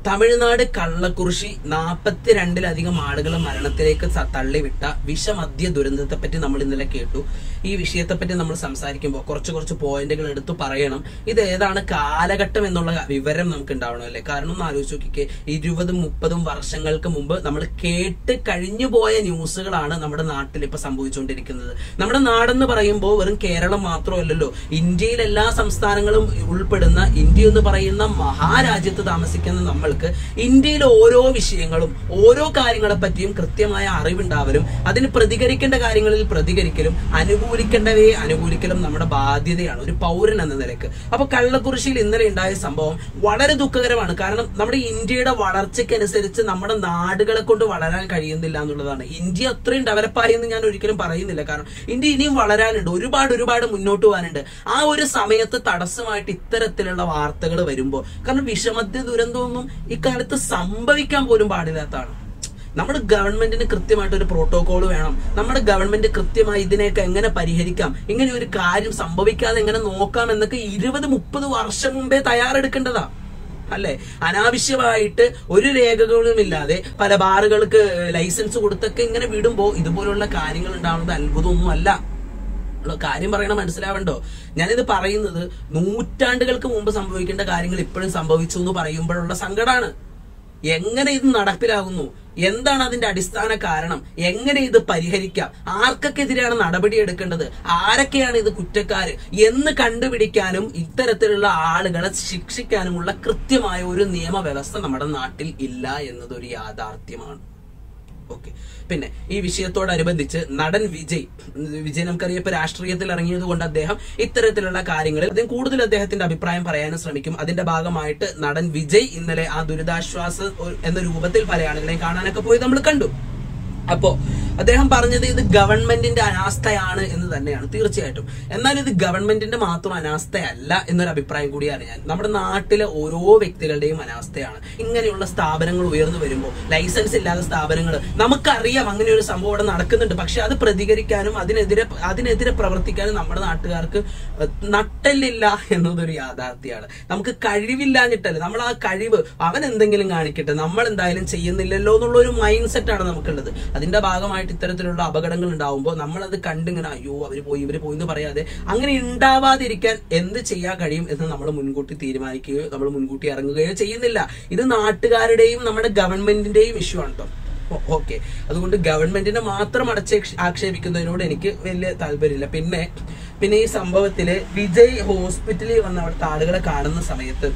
തമിഴ്നാട് കള്ളക്കുറിശി നാൽപ്പത്തിരണ്ടിലധികം ആളുകളെ മരണത്തിലേക്ക് സ- തള്ളിവിട്ട വിഷമദ്യ ദുരന്തത്തെ പറ്റി നമ്മൾ ഇന്നലെ കേട്ടു ഈ വിഷയത്തെ പറ്റി നമ്മൾ സംസാരിക്കുമ്പോൾ കുറച്ച് കുറച്ച് പോയിന്റുകൾ എടുത്ത് പറയണം ഇത് ഏതാണ് കാലഘട്ടം എന്നുള്ള വിവരം നമുക്ക് ഉണ്ടാവണം അല്ലേ കാരണം ഒന്ന് ആലോചിച്ച് നോക്കിക്കേ ഇരുപതും മുപ്പതും വർഷങ്ങൾക്ക് മുമ്പ് നമ്മൾ കേട്ട് കഴിഞ്ഞു പോയ ന്യൂസുകളാണ് നമ്മുടെ നാട്ടിൽ ഇപ്പൊ സംഭവിച്ചുകൊണ്ടിരിക്കുന്നത് നമ്മുടെ നാടെന്ന് പറയുമ്പോൾ വെറും കേരളം മാത്രമല്ലല്ലോ ഇന്ത്യയിൽ എല്ലാ സംസ്ഥാനങ്ങളും ഉൾപ്പെടുന്ന ഇന്ത്യ എന്ന് പറയുന്ന മഹാരാജ്യത്ത് താമസിക്കുന്ന നമ്മൾക്ക് ഇന്ത്യയിലെ ഓരോ വിഷയങ്ങളും ഓരോ കാര്യങ്ങളെ പറ്റിയും കൃത്യമായ അറിവുണ്ടാവലും അതിന് പ്രതികരിക്കേണ്ട കാര്യങ്ങളിൽ പ്രതികരിക്കലും അനുകൂലിക്കേണ്ടവയെ അനുകൂലിക്കലും നമ്മുടെ ബാധ്യതയാണ് ഒരു പൗരൻ എന്ന നിലയ്ക്ക് അപ്പൊ കള്ളക്കുറിശിയിൽ ഇന്നലെ ഉണ്ടായ സംഭവം വളരെ ദുഃഖകരമാണ് കാരണം നമ്മുടെ ഇന്ത്യയുടെ വളർച്ചയ്ക്കനുസരിച്ച് നമ്മുടെ നാടുകളെ കൊണ്ട് വളരാൻ കഴിയുന്നില്ല എന്നുള്ളതാണ് ഇന്ത്യ അത്രയും ഡെവലപ്പായി എന്ന് ഞാൻ ഒരിക്കലും പറയുന്നില്ല കാരണം ഇന്ത്യ ഇനിയും വളരാനുണ്ട് ഒരുപാട് ഒരുപാട് മുന്നോട്ട് പോകാനുണ്ട് ആ ഒരു സമയത്ത് തടസ്സമായിട്ട് ഇത്തരത്തിലുള്ള വാർത്തകൾ വരുമ്പോൾ കാരണം വിഷമദ്യ ദുരന്തമൊന്നും ഇക്കാലത്ത് സംഭവിക്കാൻ പോലും പാടില്ലാത്തതാണ് നമ്മുടെ ഗവൺമെന്റിന് കൃത്യമായിട്ട് ഒരു പ്രോട്ടോകോൾ വേണം നമ്മുടെ ഗവൺമെന്റ് കൃത്യമായി ഇതിനെയൊക്കെ എങ്ങനെ പരിഹരിക്കാം ഇങ്ങനെ ഒരു കാര്യം സംഭവിക്കാതെ എങ്ങനെ നോക്കാം എന്നൊക്കെ ഇരുപത് മുപ്പത് വർഷം മുമ്പേ തയ്യാറെടുക്കേണ്ടതാ അല്ലെ അനാവശ്യമായിട്ട് ഒരു രേഖകളും ഇല്ലാതെ പല ബാറുകൾക്ക് ലൈസൻസ് കൊടുത്തൊക്കെ ഇങ്ങനെ വിടുമ്പോ ഇതുപോലുള്ള കാര്യങ്ങൾ ഉണ്ടാവുന്നത് അത്ഭുതമൊന്നും അല്ല ഉള്ള കാര്യം പറയണ മനസ്സിലാവണ്ടോ ഞാനിത് പറയുന്നത് നൂറ്റാണ്ടുകൾക്ക് മുമ്പ് സംഭവിക്കേണ്ട കാര്യങ്ങൾ ഇപ്പോഴും സംഭവിച്ചു എന്ന് പറയുമ്പോഴുള്ള സങ്കടമാണ് എങ്ങനെ ഇത് നടപ്പിലാകുന്നു എന്താണ് അതിന്റെ അടിസ്ഥാന കാരണം എങ്ങനെ ഇത് പരിഹരിക്കാം ആർക്കൊക്കെതിരെയാണ് നടപടി എടുക്കേണ്ടത് ആരൊക്കെയാണ് ഇത് കുറ്റക്കാര് എന്ന് കണ്ടുപിടിക്കാനും ഇത്തരത്തിലുള്ള ആളുകളെ ശിക്ഷിക്കാനുമുള്ള കൃത്യമായ ഒരു നിയമവ്യവസ്ഥ നമ്മുടെ നാട്ടിൽ ഇല്ല എന്നതൊരു യാഥാർത്ഥ്യമാണ് ഓക്കെ പിന്നെ ഈ വിഷയത്തോടനുബന്ധിച്ച് നടൻ വിജയ് വിജയ് നമുക്കറിയാം ഇപ്പൊ രാഷ്ട്രീയത്തിൽ ഇറങ്ങിയത് കൊണ്ട് അദ്ദേഹം ഇത്തരത്തിലുള്ള കാര്യങ്ങളിൽ അദ്ദേഹം കൂടുതൽ അദ്ദേഹത്തിന്റെ അഭിപ്രായം പറയാനും ശ്രമിക്കും അതിന്റെ ഭാഗമായിട്ട് നടൻ വിജയ് ഇന്നലെ ആ ദുരിതാശ്വാസ എന്ന രൂപത്തിൽ പല ആളുകളെയും കാണാനൊക്കെ പോയി നമ്മൾ കണ്ടു അപ്പോ അദ്ദേഹം പറഞ്ഞത് ഇത് ഗവൺമെന്റിന്റെ അനാസ്ഥയാണ് എന്ന് തന്നെയാണ് തീർച്ചയായിട്ടും എന്നാൽ ഇത് ഗവൺമെന്റിന്റെ മാത്രം അനാസ്ഥയല്ല എന്നൊരു അഭിപ്രായം കൂടി അറിയാൻ നമ്മുടെ നാട്ടിലെ ഓരോ വ്യക്തികളുടെയും അനാസ്ഥയാണ് ഇങ്ങനെയുള്ള സ്ഥാപനങ്ങൾ ഉയർന്നു വരുമ്പോൾ ലൈസൻസ് ഇല്ലാത്ത സ്ഥാപനങ്ങൾ നമുക്കറിയാം അങ്ങനെ ഒരു സംഭവം ഇവിടെ നടക്കുന്നുണ്ട് പക്ഷെ അത് പ്രതികരിക്കാനും അതിനെതിരെ അതിനെതിരെ പ്രവർത്തിക്കാനും നമ്മുടെ നാട്ടുകാർക്ക് നട്ടല്ലില്ല എന്നതൊരു യാഥാർത്ഥ്യമാണ് നമുക്ക് കഴിവില്ലാഞ്ഞിട്ടല്ല നമ്മൾ ആ കഴിവ് അവൻ എന്തെങ്കിലും കാണിക്കട്ടെ നമ്മൾ എന്തായാലും ചെയ്യുന്നില്ലല്ലോ എന്നുള്ള ഒരു മൈൻഡ് സെറ്റാണ് നമുക്കുള്ളത് അതിന്റെ ഭാഗമായിട്ട് ഇത്തരത്തിലുള്ള അപകടങ്ങൾ ഉണ്ടാവുമ്പോൾ നമ്മൾ അത് കണ്ടിങ്ങനെ അയ്യോ അവര് പോയി ഇവര് പോയി എന്ന് പറയാതെ അങ്ങനെ ഉണ്ടാവാതിരിക്കാൻ എന്ത് ചെയ്യാൻ കഴിയും എന്ന് നമ്മൾ മുൻകൂട്ടി തീരുമാനിക്കുകയോ നമ്മൾ മുൻകൂട്ടി ഇറങ്ങുകയോ ചെയ്യുന്നില്ല ഇത് നാട്ടുകാരുടെയും നമ്മുടെ ഗവൺമെന്റിന്റെയും ഇഷ്യൂ ആണ് കേട്ടോ ഓക്കെ അതുകൊണ്ട് ഗവൺമെന്റിനെ മാത്രം അടച്ച് ആക്ഷേപിക്കുന്നതിനോട് എനിക്ക് വലിയ താല്പര്യമില്ല പിന്നെ പിന്നെ ഈ സംഭവത്തില് വിജയ് ഹോസ്പിറ്റലിൽ വന്ന അവിടുത്തെ ആളുകളെ കാണുന്ന സമയത്ത്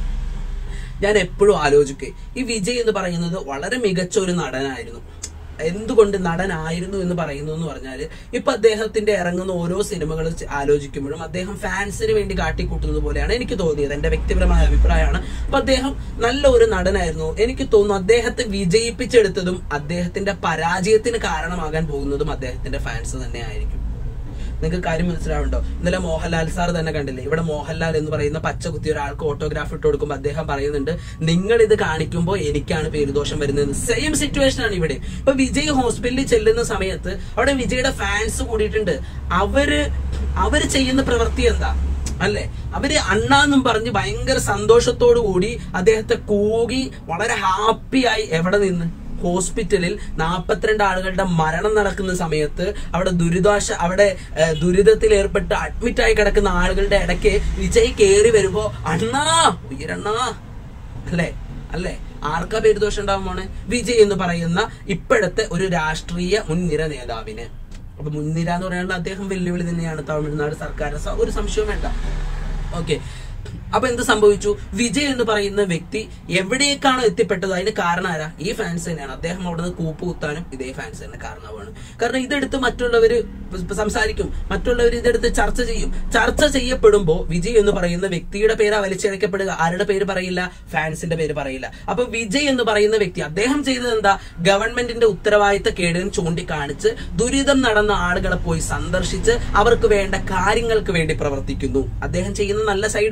ഞാൻ എപ്പോഴും ആലോചിക്കുക ഈ വിജയ് എന്ന് പറയുന്നത് വളരെ മികച്ച ഒരു നടനായിരുന്നു എന്തുകൊണ്ട് നടനായിരുന്നു എന്ന് പറയുന്നു എന്ന് പറഞ്ഞാൽ ഇപ്പൊ അദ്ദേഹത്തിന്റെ ഇറങ്ങുന്ന ഓരോ സിനിമകൾ ആലോചിക്കുമ്പോഴും അദ്ദേഹം ഫാൻസിന് വേണ്ടി കാട്ടിക്കൂട്ടുന്നത് പോലെയാണ് എനിക്ക് തോന്നിയത് എന്റെ വ്യക്തിപരമായ അഭിപ്രായമാണ് അപ്പൊ അദ്ദേഹം നല്ല ഒരു നടനായിരുന്നു എനിക്ക് തോന്നുന്നു അദ്ദേഹത്തെ വിജയിപ്പിച്ചെടുത്തതും അദ്ദേഹത്തിന്റെ പരാജയത്തിന് കാരണമാകാൻ പോകുന്നതും അദ്ദേഹത്തിന്റെ ഫാൻസ് തന്നെ ആയിരിക്കും നിങ്ങൾക്ക് കാര്യം മനസ്സിലാവുണ്ടോ ഇന്നലെ മോഹൻലാൽ സാർ തന്നെ കണ്ടില്ലേ ഇവിടെ മോഹൻലാൽ എന്ന് പറയുന്ന പച്ച കുത്തിയ ഒരാൾക്ക് ഓട്ടോഗ്രാഫ് ഇട്ട് കൊടുക്കുമ്പോൾ അദ്ദേഹം പറയുന്നുണ്ട് നിങ്ങൾ ഇത് കാണിക്കുമ്പോൾ എനിക്കാണ് പേരുദോഷം വരുന്നത് സെയിം സിറ്റുവേഷൻ ആണ് ഇവിടെ ഇപ്പൊ വിജയ് ഹോസ്പിറ്റലിൽ ചെല്ലുന്ന സമയത്ത് അവിടെ വിജയുടെ ഫാൻസ് കൂടിയിട്ടുണ്ട് അവര് അവര് ചെയ്യുന്ന പ്രവൃത്തി എന്താ അല്ലെ അവര് അണ്ണാന്നും പറഞ്ഞ് ഭയങ്കര സന്തോഷത്തോടു കൂടി അദ്ദേഹത്തെ കൂകി വളരെ ഹാപ്പിയായി എവിടെ നിന്ന് ഹോസ്പിറ്റലിൽ നാൽപ്പത്തിരണ്ട് ആളുകളുടെ മരണം നടക്കുന്ന സമയത്ത് അവിടെ ദുരിതാശ അവിടെ ഏഹ്, ദുരിതത്തിൽ ഏർപ്പെട്ട് അഡ്മിറ്റ് ആയി കിടക്കുന്ന ആളുകളുടെ ഇടയ്ക്ക് വിജയ് കയറി വരുമ്പോ അണ്ണാ ഉയരണ്ണാ അല്ലേ അല്ലേ ആർക്കാ പേരുദോഷം ഉണ്ടാവും മോനെ വിജയ് എന്ന് പറയുന്ന ഇപ്പോഴത്തെ ഒരു രാഷ്ട്രീയ മുൻനിര നേതാവിന് അപ്പൊ മുൻനിര എന്ന് പറയാനുള്ള അദ്ദേഹം വെല്ലുവിളി തന്നെയാണ് തമിഴ്നാട് സർക്കാരിന് സ- ഒരു സംശയവും വേണ്ട ഓക്കെ അപ്പൊ എന്ത് സംഭവിച്ചു വിജയ് എന്ന് പറയുന്ന വ്യക്തി എവിടേക്കാണോ എത്തിപ്പെട്ടത് അതിന് കാരണം ആരാ ഈ ഫാൻസ് തന്നെയാണ് അദ്ദേഹം അവിടെ നിന്ന് കൂപ്പ് കുത്താനും ഇതേ ഫാൻസ് തന്നെ കാരണമാണ് കാരണം ഇതെടുത്ത് മറ്റുള്ളവര് സംസാരിക്കും മറ്റുള്ളവർ ഇതെടുത്ത് ചർച്ച ചെയ്യും ചർച്ച ചെയ്യപ്പെടുമ്പോ വിജയ് എന്ന് പറയുന്ന വ്യക്തിയുടെ പേരാ വലിച്ചിഴക്കപ്പെടുക ആരുടെ പേര് പറയില്ല ഫാൻസിന്റെ പേര് പറയില്ല അപ്പൊ വിജയ് എന്ന് പറയുന്ന വ്യക്തി അദ്ദേഹം ചെയ്തത് എന്താ ഗവൺമെന്റിന്റെ ഉത്തരവാദിത്ത കേടും ചൂണ്ടിക്കാണിച്ച് ദുരിതം നടന്ന ആളുകളെ പോയി സന്ദർശിച്ച് അവർക്ക് വേണ്ട കാര്യങ്ങൾക്ക് വേണ്ടി പ്രവർത്തിക്കുന്നു അദ്ദേഹം ചെയ്യുന്ന നല്ല സൈഡ് ഉണ്ട്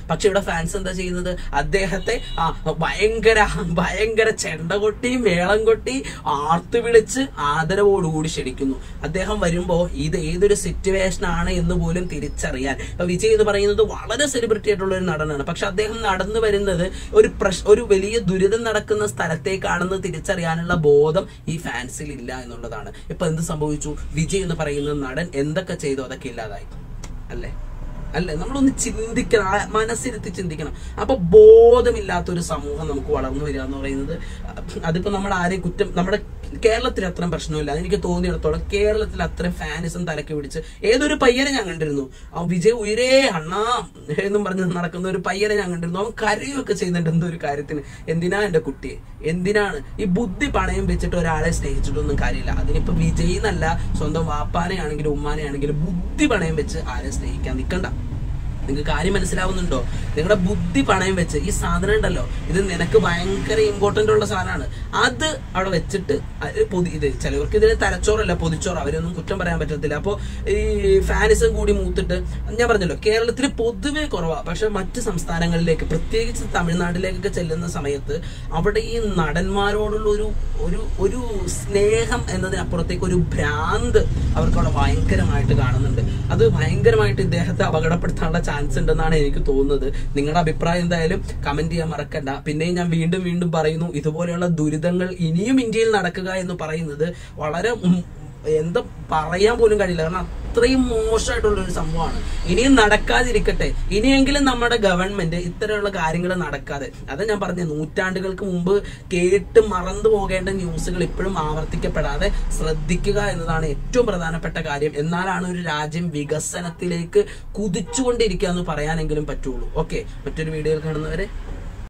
പക്ഷെ ഇവിടെ ഫാൻസ് എന്താ ചെയ്യുന്നത് അദ്ദേഹത്തെ ആ ഭയങ്കര ഭയങ്കര ചെണ്ട കൊട്ടി മേളം കൊട്ടി ആർത്തു വിളിച്ച് ആദരവോടുകൂടി ക്ഷണിക്കുന്നു അദ്ദേഹം വരുമ്പോ ഇത് ഏതൊരു സിറ്റുവേഷൻ ആണ് എന്ന് പോലും തിരിച്ചറിയാൻ ഇപ്പൊ വിജയ് എന്ന് പറയുന്നത് വളരെ സെലിബ്രിറ്റി ആയിട്ടുള്ള ഒരു നടനാണ് പക്ഷെ അദ്ദേഹം നടന്നു വരുന്നത് ഒരു പ്രശ് ഒരു വലിയ ദുരിതം നടക്കുന്ന സ്ഥലത്തേക്കാണെന്ന് തിരിച്ചറിയാനുള്ള ബോധം ഈ ഫാൻസിൽ ഇല്ല എന്നുള്ളതാണ് ഇപ്പൊ എന്ത് സംഭവിച്ചു വിജയ് എന്ന് പറയുന്ന നടൻ എന്തൊക്കെ ചെയ്തു അതൊക്കെ ഇല്ലാതായി അല്ലേ അല്ലേ നമ്മളൊന്ന് ചിന്തിക്കണം ആ മനസ്സിരുത്തി ചിന്തിക്കണം അപ്പൊ ബോധമില്ലാത്ത ഒരു സമൂഹം നമുക്ക് വളർന്നു വരിക എന്ന് പറയുന്നത് അതിപ്പോ നമ്മൾ ആരെയും കുറ്റം നമ്മുടെ കേരളത്തിൽ അത്രയും പ്രശ്നമില്ല എനിക്ക് തോന്നിയിടത്തോളം കേരളത്തിൽ അത്രയും ഫാനിസം തലക്ക് പിടിച്ച് ഏതൊരു പയ്യനെ ഞാൻ കണ്ടിരുന്നു ആ വിജയ് ഉയരേ അണ്ണാ എന്നും പറഞ്ഞ് നടക്കുന്ന ഒരു പയ്യനെ ഞാൻ കണ്ടിരുന്നു അവൻ കരയുമൊക്കെ ചെയ്യുന്നുണ്ട് എന്തോ ഒരു കാര്യത്തിന് എന്തിനാ എന്റെ കുട്ടിയെ എന്തിനാണ് ഈ ബുദ്ധി പണയം വെച്ചിട്ട് ഒരാളെ സ്നേഹിച്ചിട്ടൊന്നും കാര്യമില്ല അതിനിപ്പോ വിജയ് എന്നല്ല സ്വന്തം വാപ്പാനെ ആണെങ്കിലും ഉമ്മാനെ ആണെങ്കിലും ബുദ്ധി പണയം വെച്ച് ആരെ സ്നേഹിക്കാൻ നിൽക്കണ്ട നിങ്ങൾക്ക് കാര്യം മനസ്സിലാവുന്നുണ്ടോ നിങ്ങളുടെ ബുദ്ധി പണയം വെച്ച് ഈ സാധനം ഉണ്ടല്ലോ ഇത് നിനക്ക് ഭയങ്കര ഇമ്പോർട്ടന്റ് ഉള്ള സാധനമാണ് അത് അവിടെ വെച്ചിട്ട് അത് പൊതി ഇത് ചിലവർക്ക് ഇതിന് തലച്ചോറല്ല പൊതിച്ചോറ് അവരൊന്നും കുറ്റം പറയാൻ പറ്റത്തില്ല അപ്പോൾ ഈ ഫാനിസം കൂടി മൂത്തിട്ട് ഞാൻ പറഞ്ഞല്ലോ കേരളത്തിൽ പൊതുവെ കുറവാണ് പക്ഷെ മറ്റ് സംസ്ഥാനങ്ങളിലേക്ക് പ്രത്യേകിച്ച് തമിഴ്നാട്ടിലേക്കൊക്കെ ചെല്ലുന്ന സമയത്ത് അവിടെ ഈ നടന്മാരോടുള്ള ഒരു ഒരു ഒരു സ്നേഹം എന്നതിനപ്പുറത്തേക്ക് ഒരു ഭ്രാന്ത് അവർക്ക് അവിടെ ഭയങ്കരമായിട്ട് കാണുന്നുണ്ട് അത് ഭയങ്കരമായിട്ട് ഇദ്ദേഹത്തെ അപകടപ്പെടുത്താനുള്ള ചാൻസ് ഉണ്ടെന്നാണ് എനിക്ക് തോന്നുന്നത് നിങ്ങളുടെ അഭിപ്രായം എന്തായാലും കമന്റ് ചെയ്യാൻ മറക്കണ്ട പിന്നെയും ഞാൻ വീണ്ടും വീണ്ടും പറയുന്നു ഇതുപോലെയുള്ള ദുരിതങ്ങൾ ഇനിയും ഇന്ത്യയിൽ നടക്കുക എന്ന് പറയുന്നത് വളരെ ഉം, എന്താ പറയാൻ പോലും കഴിയില്ല കാരണം അത്രയും മോശമായിട്ടുള്ള ഒരു സംഭവമാണ് ഇനിയും നടക്കാതിരിക്കട്ടെ ഇനിയെങ്കിലും നമ്മുടെ ഗവൺമെന്റ് ഇത്തരമുള്ള കാര്യങ്ങൾ നടക്കാതെ അത് ഞാൻ പറഞ്ഞ നൂറ്റാണ്ടുകൾക്ക് മുമ്പ് കേട്ട് മറന്നു പോകേണ്ട ന്യൂസുകൾ ഇപ്പോഴും ആവർത്തിക്കപ്പെടാതെ ശ്രദ്ധിക്കുക എന്നതാണ് ഏറ്റവും പ്രധാനപ്പെട്ട കാര്യം എന്നാലാണ് ഒരു രാജ്യം വികസനത്തിലേക്ക് കുതിച്ചുകൊണ്ടിരിക്കുക എന്ന് പറയാനെങ്കിലും പറ്റുള്ളൂ ഓക്കെ മറ്റൊരു വീഡിയോയിൽ കാണുന്നവരെ